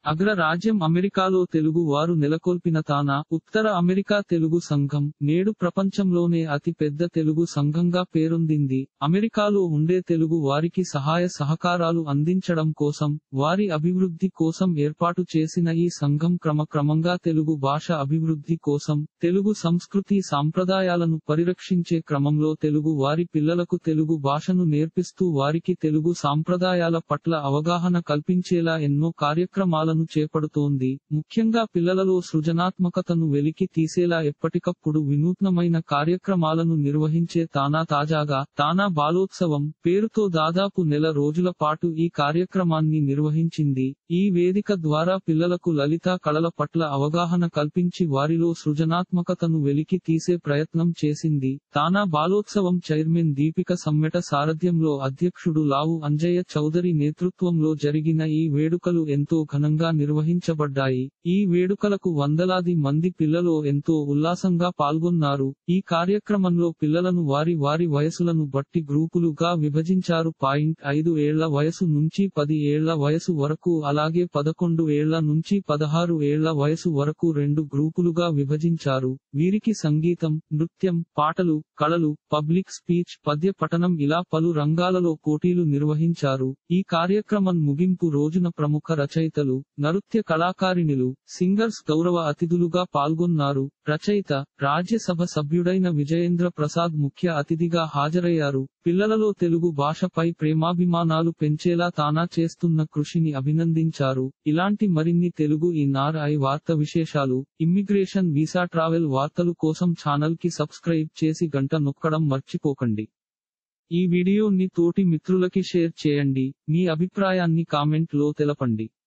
అగ్రరాజ్యం అమెరికాలో తెలుగు వారు నెలకొల్పిన తానా ఉత్తర అమెరికా తెలుగు సంఘం నేడు ప్రపంచంలోనే అతి పెద్ద తెలుగు సంఘంగా పేరొందింది అమెరికాలో ఉండే తెలుగు వారికి సహాయ సహకారాలు అందించడం కోసం వారి అభివృద్ధి కోసం ఏర్పాటు చేసిన ఈ సంఘం క్రమక్రమంగా తెలుగు భాష అభివృద్ధి కోసం తెలుగు సంస్కృతి సాంప్రదాయాలను పరిరక్షించే క్రమంలో తెలుగు వారి పిల్లలకు తెలుగు భాషను నేర్పిస్తూ వారికి తెలుగు సాంప్రదాయాల పట్ల అవగాహన కల్పించేలా ఎన్నో కార్యక్రమాలను చేపడుతోంది ముఖ్యంగా పిల్లలలో సృజనాత్మకతను వెలికి తీసేలా ఎప్పటికప్పుడు వినూత్నమైన కార్యక్రమాలను నిర్వహించే తానా తాజాగా తానా బాలోత్సవం పేరుతో దాదాపు నెల రోజుల పాటు ఈ కార్యక్రమాన్ని నిర్వహించింది ఈ వేదిక ద్వారా పిల్లలకు లలితా కళల పట్ల అవగాహన కల్పించి వారిలో సృజనాత్మకతను వెలికి తీసే ప్రయత్నం చేసింది తానా బాలోత్సవం చైర్మన్ దీపిక సమ్మెట సారథ్యంలో అధ్యక్షుడు లావు అంజయ్య చౌదరి నేతృత్వంలో జరిగిన ఈ వేడుకలు ఎంతో ఘనంగా నిర్వహించబడ్డాయి ఈ వేడుకలకు వందలాది మంది పిల్లలు ఎంతో ఉల్లాసంగా పాల్గొన్నారు ఈ కార్యక్రమంలో పిల్లలను వారి వారి వయసులను బట్టి గ్రూపులుగా విభజించారు పాయింట్ ఐదు ఏళ్ల వయసు నుంచి పది ఏళ్ల వయసు వరకు అలాగే పదకొండు ఏళ్ల నుంచి పదహారు ఏళ్ల వయసు వరకు రెండు గ్రూపులుగా విభజించారు వీరికి సంగీతం నృత్యం పాటలు కళలు పబ్లిక్ స్పీచ్ పద్య పఠనం ఇలా పలు రంగాలలో పోటీలు నిర్వహించారు ఈ కార్యక్రమం ముగింపు రోజున ప్రముఖ రచయితలు నృత్య కళాకారిణులు సింగర్స్ గౌరవ అతిథులుగా పాల్గొన్నారు రచయిత రాజ్యసభ సభ్యుడైన విజయేంద్ర ప్రసాద్ ముఖ్య అతిథిగా హాజరయ్యారు పిల్లలలో తెలుగు భాషపై ప్రేమాభిమానాలు పెంచేలా తానా చేస్తున్న కృషిని అభినందించారు ఇలాంటి మరిన్ని తెలుగు ఈ నార్ ఐ వార్త విశేషాలు ఇమ్మిగ్రేషన్ వీసా ట్రావెల్ వార్తలు కోసం ఛానల్ కి సబ్స్క్రైబ్ చేసి గంట నొక్కడం మర్చిపోకండి ఈ వీడియోని తోటి మిత్రులకి షేర్ చేయండి మీ అభిప్రాయాన్ని కామెంట్ లో తెలపండి